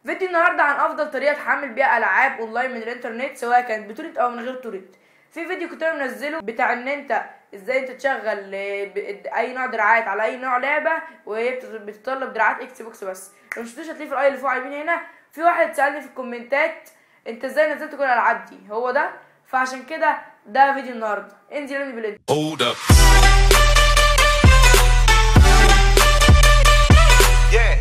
فيديو النهارده عن افضل طريقه تحمل بيها العاب اونلاين من الانترنت سواء كانت بتورنت او من غير تورنت في فيديو كنت انا منزله بتاع ان انت ازاي انت تشغل آه، ب- اي نوع دراعات على اي نوع لعبه وهي بت- بتتطلب دراعات اكس بوكس بس لو مشفتوش هتلاقيه في الاي اللي فوق على اليمين هنا في واحد سالني في الكومنتات انت ازاي نزلت كل الالعاب دي هو ده فعشان كده ده فيديو النهارده انزل انزل بالانت Hold up. Yeah.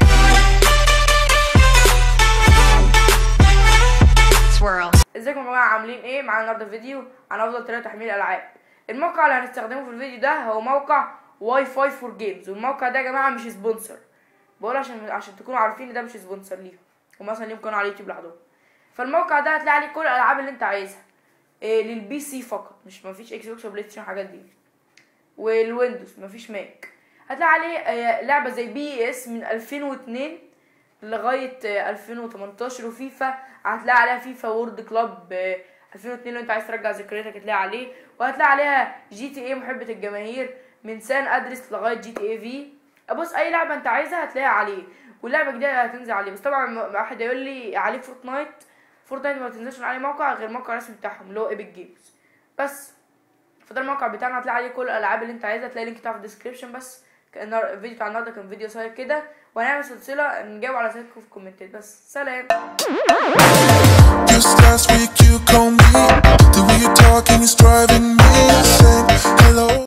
Swirl. ازيكم يا جماعه عاملين ايه معانا النهارده فيديو عن افضل طريقه تحميل الالعاب الموقع اللي هنستخدمه في الفيديو ده هو موقع واي فاي فور جيمز والموقع ده يا جماعه مش سبونسر بقول عشان عشان تكونوا عارفين ان ده مش سبونسر ليهم هم مثلا ليهم قناه على اليوتيوب لوحدهم فالموقع ده هتلاقي عليه كل الالعاب اللي انت عايزها إيه للبي سي فقط مش مفيش اكس بوكس وبلاي ستيشن الحاجات دي والويندوز مفيش ماك هتلاقي عليه آه، لعبه زي بي اس من 2002 لغايه آه، 2018 وفيفا هتلاقي عليها فيفا وورد كلاب آه، 2002 لو انت عايز ترجع ذكرياتك هتلاقي عليه وهتلاقي عليها جي تي اي محبه الجماهير من سان ادرس لغايه جي تي اي في بص اي لعبه انت عايزها هتلاقيها عليه واللعبه الجديده هتنزل عليه بس طبعا م- واحد يقول لي عليه فورتنايت فورتنايت ما تنزلش من عليه موقع غير الموقع الرسمي بتاعهم اللي هو ايبك جيمز بس فده الموقع بتاعنا هتلاقي عليه كل الالعاب اللي انت عايزها هتلاقي اللينك بتاعه في الديسكربشن بس كان الفيديو بتاع النهارده كان فيديو قصير كده وهنعمل سلسله نجاوب على اسئلتكم في الكومنتات بس سلام Just last week you called me. The way you're talking is driving me insane. Hello.